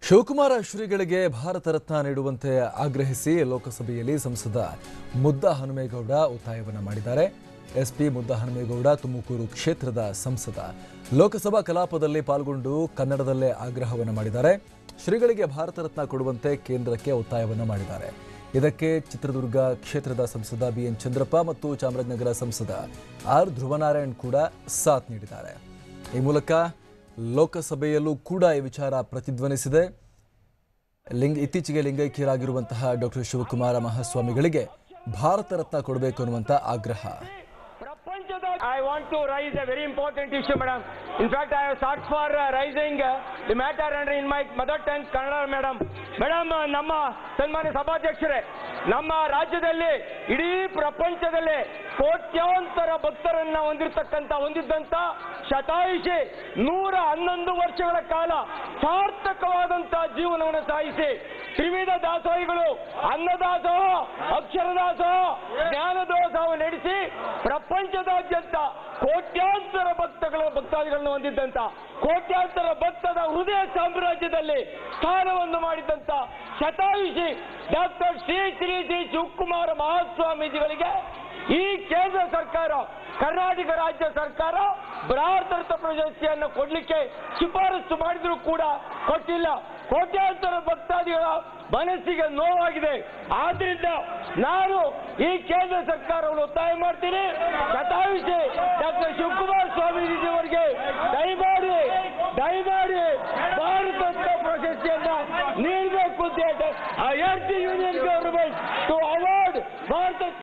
ಶಿವಕುಮಾರ ಶ್ರೀಗಳಿಗೆ ಭಾರತ ರತ್ನ ನೀಡುವಂತೆ ಆಗ್ರಹಿಸಿ ಲೋಕಸಭೆಯಲ್ಲಿ ಸಂಸದ ಮುದ್ದ ಹನುಮೇಗೌಡ ಒತ್ತಾಯವನ್ನು ಮಾಡಿದ್ದಾರೆ ಎಸ್ಪಿ ಮುದ್ದ ಹನುಮೇಗೌಡ ತುಮಕೂರು ಕ್ಷೇತ್ರದ ಸಂಸದ ಲೋಕಸಭಾ ಕಲಾಪದಲ್ಲಿ ಪಾಲ್ಗೊಂಡು ಕನ್ನಡದಲ್ಲೇ ಆಗ್ರಹವನ್ನು ಮಾಡಿದ್ದಾರೆ ಶ್ರೀಗಳಿಗೆ ಭಾರತ ರತ್ನ ಕೊಡುವಂತೆ ಕೇಂದ್ರಕ್ಕೆ ಒತ್ತಾಯವನ್ನು ಮಾಡಿದ್ದಾರೆ ಇದಕ್ಕೆ ಚಿತ್ರದುರ್ಗ ಕ್ಷೇತ್ರದ ಸಂಸದ ಬಿಎನ್ ಚಂದ್ರಪ್ಪ ಮತ್ತು ಚಾಮರಾಜನಗರ ಸಂಸದ ಆರ್ ಧ್ರುವನಾರಾಯಣ್ ಕೂಡ ಸಾಥ್ ನೀಡಿದ್ದಾರೆ ಈ ಮೂಲಕ ಲೋಕಸಭೆಯಲ್ಲೂ ಕೂಡ ಈ ವಿಚಾರ ಪ್ರತಿಧ್ವನಿಸಿದೆ ಲಿಂಗ ಇತ್ತೀಚೆಗೆ ಲಿಂಗೈಕ್ಯರಾಗಿರುವಂತಹ ಡಾಕ್ಟರ್ ಶಿವಕುಮಾರ ಮಹಾಸ್ವಾಮಿಗಳಿಗೆ ಭಾರತ ರತ್ನ ಕೊಡಬೇಕು ಅನ್ನುವಂಥ ಆಗ್ರಹ ಪ್ರಪಂಚದ I want to raise a very important issue madam in fact I have sought for raising the matter and in my mother tongue Kannada madam madam ನಮ್ಮ ಸನ್ಮಾನ್ಯ ಸಭಾಧ್ಯಕ್ಷರೇ ನಮ್ಮ ರಾಜ್ಯದಲ್ಲಿ ಇಡೀ ಪ್ರಪಂಚದಲ್ಲಿ ಕೋಟ್ಯಾಂತರ ಭಕ್ತರನ್ನ ಹೊಂದಿರತಕ್ಕಂತ ಹೊಂದಿದ್ದಂತ ಶತಾಯುಷಿ ನೂರ ಹನ್ನೊಂದು ವರ್ಷಗಳ ಕಾಲ ಸಾರ್ಥಕವಾದಂತ ಜೀವನವನ್ನು ಸಾಗಿಸಿ ತ್ರಿವಿಧ ದಾಸೋಹಿಗಳು ಅನ್ನದಾಸೋಹ ಅಕ್ಷರದಾಸೋಹ ಜ್ಞಾನದೋಸವ ನಡೆಸಿ ಪ್ರಪಂಚದಾದ್ಯಂತ ಕೋಟ್ಯಾಂತರ ಭಕ್ತಗಳ ಭಕ್ತಾದಿಗಳನ್ನು ಹೊಂದಿದ್ದಂತ ಕೋಟ್ಯಾಂತರ ಭಕ್ತದ ಹೃದಯ ಸಾಮ್ರಾಜ್ಯದಲ್ಲಿ ಸ್ಥಾನವನ್ನು ಮಾಡಿದಂತ ಶತಾಯುಷಿ ಡಾಕ್ಟರ್ ಶ್ರೀ ಶ್ರೀ ಶ್ರೀ ಶಿವಕುಮಾರ ಮಹಾಸ್ವಾಮೀಜಿಗಳಿಗೆ ಈ ಕೇಂದ್ರ ಸರ್ಕಾರ ಕರ್ನಾಟಕ ರಾಜ್ಯ ಸರ್ಕಾರ ಭಾರತ ಪ್ರಶಸ್ತಿಯನ್ನು ಕೊಡ್ಲಿಕ್ಕೆ ಶಿಫಾರಸು ಮಾಡಿದ್ರು ಕೂಡ ಕೊಟ್ಟಿಲ್ಲ ಕೋಟ್ಯಾಂತರ ಭಕ್ತಾದಿಗಳ ಮನಸ್ಸಿಗೆ ನೋವಾಗಿದೆ ಆದ್ರಿಂದ ನಾನು ಈ ಕೇಂದ್ರ ಸರ್ಕಾರವನ್ನು ಒತ್ತಾಯ ಮಾಡ್ತೀನಿ ಶತಾಯುಷಿ ಡಾಕ್ಟರ್ ಶಿವಕುಮಾರ ಸ್ವಾಮೀಜಿ ಅವರಿಗೆ ದಯಮಾಡಿ ದಯಮಾಡಿ ಭಾರತ ರತ್ನ ಪ್ರಶಸ್ತಿಯನ್ನ ನೀಡಬೇಕು ಅಂತ ಹೇಳ್ತಾರೆ I urge the union government to award Bharat